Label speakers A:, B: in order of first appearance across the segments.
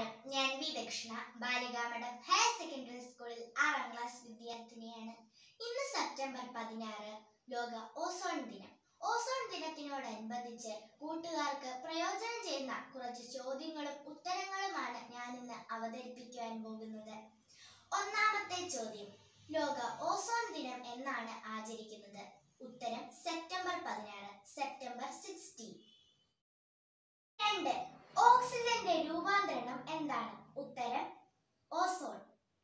A: നമസ്കാരം ഞാൻ വി ദക്ഷിണ ബാലികാമഠം ഹയർ സെക്കൻഡറി സ്കൂളിൽ ആറാം ക്ലാസ് വിദ്യാർത്ഥിനിയാണ് ഇന്ന് സെപ്റ്റംബർ പതിനാറ് ലോക ഓസോൺ ദിനം ഓസോൺ ദിനത്തിനോടനുബന്ധിച്ച് കൂട്ടുകാർക്ക് പ്രയോജനം ചെയ്യുന്ന കുറച്ച് ചോദ്യങ്ങളും ഉത്തരങ്ങളുമാണ് ഞാൻ ഇന്ന് അവതരിപ്പിക്കുവാൻ പോകുന്നത് ഒന്നാമത്തെ ചോദ്യം ലോക ഓസോൺ ദിനം എന്നാണ് ആചരിക്കുന്നത് ഉത്തരം സെപ്റ്റംബർ പതിനാറ് സെപ്റ്റംബർ സിക്സ്റ്റീൻ രണ്ട് ഓക്സിജന്റെ രൂപാന്തരണം എന്താണ് ഉത്തരം ഓസോൺ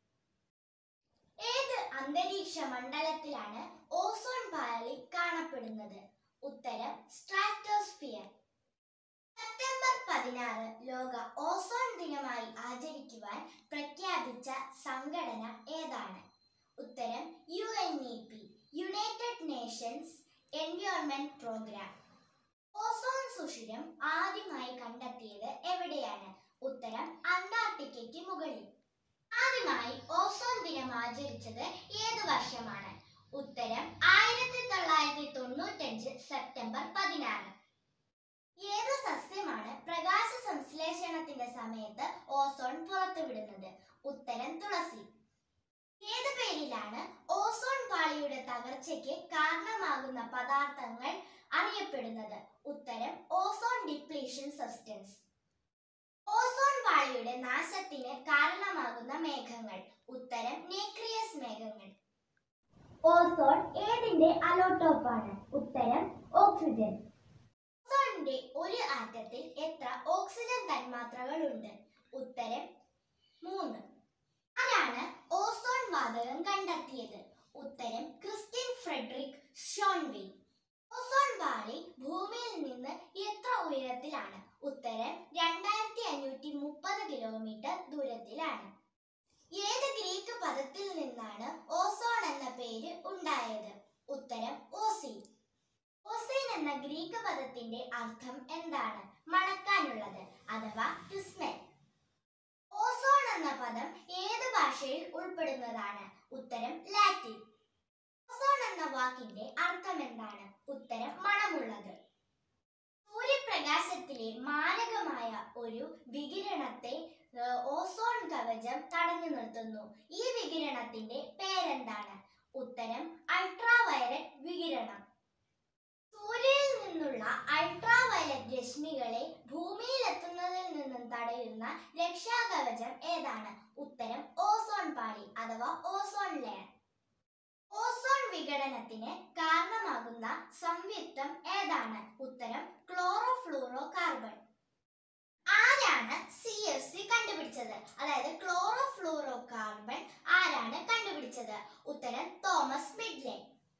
A: ഏത് അന്തരീക്ഷ മണ്ഡലത്തിലാണ് ഓസോൺ പാളി കാണപ്പെടുന്നത് ഉത്തരം സ്ട്രാറ്റോസ്ഫിയർ സെപ്റ്റംബർ പതിനാറ് ലോക ഓസോൺ ദിനമായി ആചരിക്കുവാൻ പ്രഖ്യാപിച്ച സംഘടന ഏതാണ് ഉത്തരം U N E P United Nations Environment Programme ozone സുഷിരം ആദ്യമായി കണ്ടെത്തിയത് എവിടെയാണ് ഉത്തരം അന്റാർട്ടിക്കയ്ക്ക് മുകളിൽ ആദ്യമായി ഓസോൺ ദിനം ആചരിച്ചത് ഏത് വർഷമാണ് ഉത്തരം ആയിരത്തി തൊള്ളായിരത്തി തൊണ്ണൂറ്റഞ്ച് സെപ്റ്റംബർ പതിനാറ് ഏത് സസ്യമാണ് പ്രകാശ സംശ്ലേഷണത്തിന്റെ സമയത്ത് ഓസോൺ പുറത്തുവിടുന്നത് ഉത്തരം തുളസി ഏത് പേരിലാണ് ഓസോൺ പാളിയുടെ തകർച്ചയ്ക്ക് കാരണമാകുന്ന പദാർത്ഥങ്ങൾ അറിയപ്പെടുന്നത് ഉത്തരം ഓസോൺ ഡിപ്ലീഷൻ സബ്സ്റ്റൻസ് ഓസോൺ പാളിയുടെ നാശത്തിന് കാരണമാകുന്ന മേഘങ്ങൾ ഉത്തരം നേക്രിയസ് മേഘങ്ങൾ ഓസോൺ ഏതിന്റെ അലോട്ടോപ്പാണ് ഉത്തരം ഓക്സിജൻ ഓസോണിന്റെ ഒരു ആറ്റത്തിൽ എത്ര ഓക്സിജൻ തന്മാത്രകൾ ഉണ്ട് ഉത്തരം മൂന്ന് ആരാണ് ഓസോൺ വാതകം കണ്ടെത്തിയത് ഉത്തരം ക്രിസ്ത്യൻ ഫ്രെഡറിക് ഷോൺവേ ഓസോൺ പാളി ഭൂമിയിൽ നിന്ന് എത്ര ഉയരത്തിലാണ് ഉത്തരം രണ്ടായിരത്തി അഞ്ഞൂറ്റി മുപ്പത് കിലോമീറ്റർ ദൂരത്തിലാണ് ഏത് ഗ്രീക്ക് പദത്തിൽ നിന്നാണ് ഓസോൺ എന്ന പേര് ഉണ്ടായത് ഉത്തരം ഓസീൻ ഓസീൻ എന്ന ഗ്രീക്ക് പദത്തിന്റെ അർത്ഥം എന്താണ് മണക്കാനുള്ളത് അഥവാ ടു സ്മെൽ ഓസോൺ എന്ന പദം ഏത് ഭാഷയിൽ ഉൾപ്പെടുന്നതാണ് ഉത്തരം ലാറ്റിൻ ഓസോൺ എന്ന വാക്കിന്റെ അർത്ഥം എന്താണ് ഉത്തരം മണമുള്ളത് സൂര്യപ്രകാശത്തിലെ മാരകമായ ഒരു വികിരണത്തെ ഏർ, ഓസോൺ കവചം തടഞ്ഞു നിർത്തുന്നു ഈ വികിരണത്തിന്റെ പേരെന്താണ് ഉത്തരം അൾട്രാവയലറ്റ് വികിരണം സൂര്യനിൽ നിന്നുള്ള അൾട്രാവയലറ്റ് രശ്മികളെ ഭൂമിയിൽ എത്തുന്നതിൽ നിന്നും തടയുന്ന രക്ഷാകവചം ഏതാണ് ഉത്തരം ഓസോൺ പാളി അഥവാ ഓസോൺ ലെയർ ഓസോൺ വിഘടനത്തിന് കാരണമാകുന്ന സംയുക്തം ഏതാണ് ഉത്തരം ക്ലോറോഫ്ലൂറോ കാർബൺ ആരാണ് സി എഫ് സി കണ്ടുപിടിച്ചത് അതായത് ക്ലോറോഫ്ലൂറോ കാർബൺ ആരാണ് കണ്ടുപിടിച്ചത് ഉത്തരം തോമസ് മിഡ്ലെ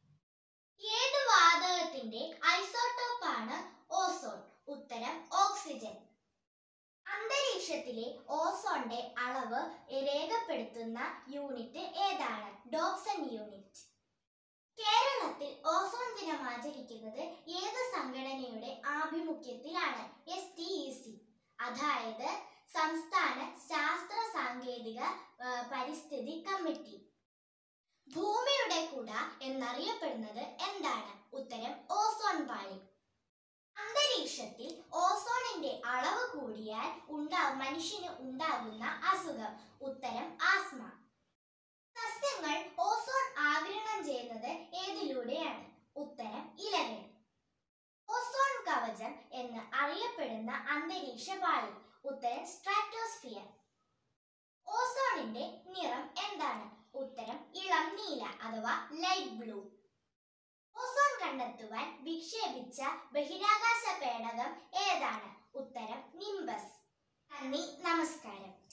A: ഏത് വാതകത്തിന്റെ ഐസോട്ടോപ്പാണ് ഓസോൺ ഉത്തരം ഓക്സിജൻ അന്തരീക്ഷത്തിലെ ഓസോണിന്റെ അളവ് രേഖപ്പെടുത്തുന്ന യൂണിറ്റ് ഏതാണ് ഡോപ്സൺ യൂണിറ്റ് കേരളത്തിൽ ഓസോൺ ദിനം ആചരിക്കുന്നത് ഏത് സംഘടനയുടെ ആഭിമുഖ്യത്തിലാണ് എസ് ടി ഇ സി അതായത് സംസ്ഥാന ശാസ്ത്ര സാങ്കേതിക ആ, പരിസ്ഥിതി കമ്മിറ്റി ഭൂമിയുടെ കുട എന്നറിയപ്പെടുന്നത് എന്താണ് ഉത്തരം ഓസോൺ പാളി അന്തരീക്ഷത്തിൽ ഓസോണിന്റെ അളവ് കൂടിയാൽ ഉണ്ടാ മനുഷ്യന് ഉണ്ടാകുന്ന അസുഖം ഉത്തരം ആസ്മ സസ്യങ്ങൾ ഓസോൺ ആഗിരണം ചെയ്യുന്നത് ഏതിലൂടെയാണ് ഉത്തരം ഇലകൾ ഓസോൺ കവചം എന്ന് അറിയപ്പെടുന്ന അന്തരീക്ഷ പാളി ഉത്തരം സ്ട്രാറ്റോസ്ഫിയർ ഓസോണിന്റെ നിറം എന്താണ് ഉത്തരം ഇളം നീല അഥവാ ലൈറ്റ് ബ്ലൂ ഓസോൺ കണ്ടെത്തുവാൻ വിക്ഷേപിച്ച ബഹിരാകാശ പേടകം ഏതാണ് ഉത്തരം നിംബസ് നന്ദി നമസ്കാരം